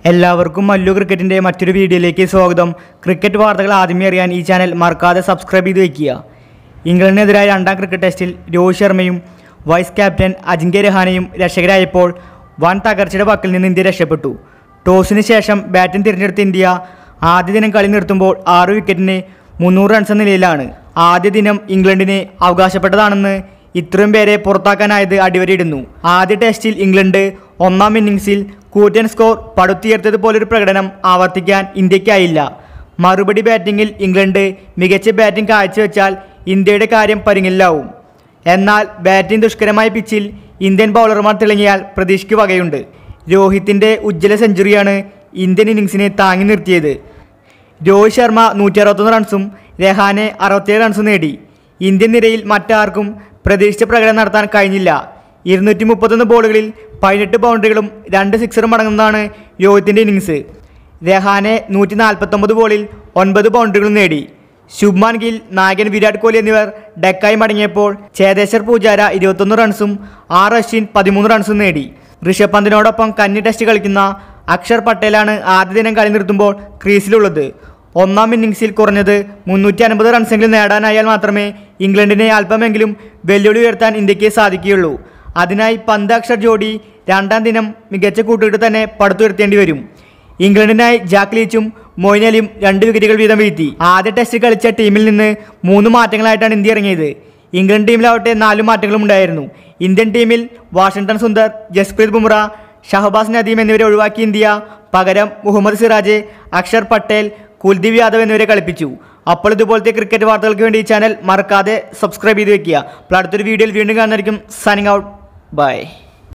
എല്ലാവർക്കും മല്ലു ക്രിക്കറ്റിൻ്റെ മറ്റൊരു വീഡിയോയിലേക്ക് സ്വാഗതം ക്രിക്കറ്റ് വാർത്തകൾ ആദ്യമേ അറിയാൻ ഈ ചാനൽ മറക്കാതെ സബ്സ്ക്രൈബ് ചെയ്ത് വയ്ക്കുക ഇംഗ്ലണ്ടിനെതിരായ രണ്ടാം ക്രിക്കറ്റ് ടെസ്റ്റിൽ രോഹിത് ശർമ്മയും വൈസ് ക്യാപ്റ്റൻ അജിങ്ക്യ രഹാനെയും രക്ഷകരായപ്പോൾ വൻ തകർച്ചയുടെ വക്കിൽ നിന്ന് ഇന്ത്യ രക്ഷപ്പെട്ടു ടോസിന് ശേഷം ബാറ്റിംഗ് തിരഞ്ഞെടുത്ത ഇന്ത്യ ആദ്യ ദിനം കളി നിർത്തുമ്പോൾ ആറ് വിക്കറ്റിന് മുന്നൂറ് റൺസ് എന്ന നിലയിലാണ് ആദ്യ ദിനം ഇംഗ്ലണ്ടിന് അവകാശപ്പെട്ടതാണെന്ന് ഇത്രയും പേരെ പുറത്താക്കാനായത് അടിവരയിടുന്നു ആദ്യ ടെസ്റ്റിൽ ഇംഗ്ലണ്ട് ഒന്നാം ഇന്നിംഗ്സിൽ കൂറ്റൻ സ്കോർ പടുത്തുയർത്തതുപോലൊരു പ്രകടനം ആവർത്തിക്കാൻ ഇന്ത്യക്കായില്ല മറുപടി ബാറ്റിംഗിൽ ഇംഗ്ലണ്ട് മികച്ച ബാറ്റിംഗ് കാഴ്ചവെച്ചാൽ ഇന്ത്യയുടെ കാര്യം പരിങ്ങില്ലാവും എന്നാൽ ബാറ്റിംഗ് ദുഷ്കരമായ പിച്ചിൽ ഇന്ത്യൻ ബൗളർമാർ തിളങ്ങിയാൽ പ്രതീക്ഷയ്ക്ക് വകയുണ്ട് രോഹിത്തിൻ്റെ ഉജ്ജ്വല സെഞ്ചുറിയാണ് ഇന്ത്യൻ ഇന്നിംഗ്സിനെ താങ്ങി നിർത്തിയത് രോഹിത് ശർമ്മ നൂറ്റി അറുപത്തൊന്ന് റൺസും രഹാനെ അറുപത്തിയേഴ് റൺസും നേടി ഇന്ത്യൻ നിരയിൽ മറ്റാർക്കും പ്രതീക്ഷിച്ച പ്രകടനം നടത്താൻ കഴിഞ്ഞില്ല ഇരുന്നൂറ്റി മുപ്പത്തൊന്ന് ബോളുകളിൽ പതിനെട്ട് ബൗണ്ടറികളും രണ്ട് സിക്സറും അടങ്ങുന്നതാണ് രോഹിത്തിൻ്റെ ഇന്നിങ്സ് രഹാനെ നൂറ്റി നാൽപ്പത്തൊമ്പത് ബോളിൽ ഒൻപത് ബൗണ്ടറികളും നേടി ശുഭ്മാൻ ഗിൽ നായകൻ വിരാട് കോഹ്ലി എന്നിവർ ഡെക്കായി മടങ്ങിയപ്പോൾ ചേതേശ്വർ പൂജാര ഇരുപത്തൊന്ന് റൺസും ആർ അശ്വിൻ പതിമൂന്ന് റൺസും നേടി ഋഷഭ് പന്തിനോടൊപ്പം കന്നി ടെസ്റ്റ് കളിക്കുന്ന അക്ഷർ പട്ടേലാണ് ആദ്യ ദിനം കളി നിർത്തുമ്പോൾ ക്രീസിലുള്ളത് ഒന്നാം ഇന്നിംഗ്സിൽ കുറഞ്ഞത് മുന്നൂറ്റി അൻപത് റൺസെങ്കിലും നേടാനായാൽ മാത്രമേ ഇംഗ്ലണ്ടിനെ അല്പമെങ്കിലും വെല്ലുവിളി ഉയർത്താൻ ഇന്ത്യക്ക് സാധിക്കുകയുള്ളൂ അതിനായി പന്ത് അക്ഷർ ജോഡി രണ്ടാം ദിനം മികച്ച കൂട്ടുകെട്ട് തന്നെ പടുത്തുയർത്തേണ്ടി വരും ഇംഗ്ലണ്ടിനായി ജാക്ക് ലീച്ചും മൊയിൻ അലിയും രണ്ട് വിക്കറ്റുകൾ വീതം വീഴ്ത്തി ആദ്യ ടെസ്റ്റ് കളിച്ച ടീമിൽ നിന്ന് മൂന്ന് മാറ്റങ്ങളായിട്ടാണ് ഇന്ത്യ ഇറങ്ങിയത് ഇംഗ്ലണ്ട് ടീമിലാവട്ടെ നാല് മാറ്റങ്ങളും ഉണ്ടായിരുന്നു ഇന്ത്യൻ ടീമിൽ വാഷിംഗ്ടൺ സുന്ദർ ജസ്പ്രീത് ബുംറ ഷഹബാസ് നദീം എന്നിവരെ ഒഴിവാക്കി ഇന്ത്യ പകരം മുഹമ്മദ് സിറാജ് അക്ഷർ പട്ടേൽ കുൽദീപ് യാദവ് എന്നിവരെ കളിപ്പിച്ചു അപ്പോൾ ഇതുപോലത്തെ ക്രിക്കറ്റ് വാർത്തകൾക്ക് വേണ്ടി ഈ ചാനൽ മറക്കാതെ സബ്സ്ക്രൈബ് ചെയ്ത് വെക്കുക അപ്പോൾ അടുത്തൊരു വീഡിയോയിൽ വീണ്ടും കാണുന്നതായിരിക്കും സൈനിങ് ഔട്ട് ബൈ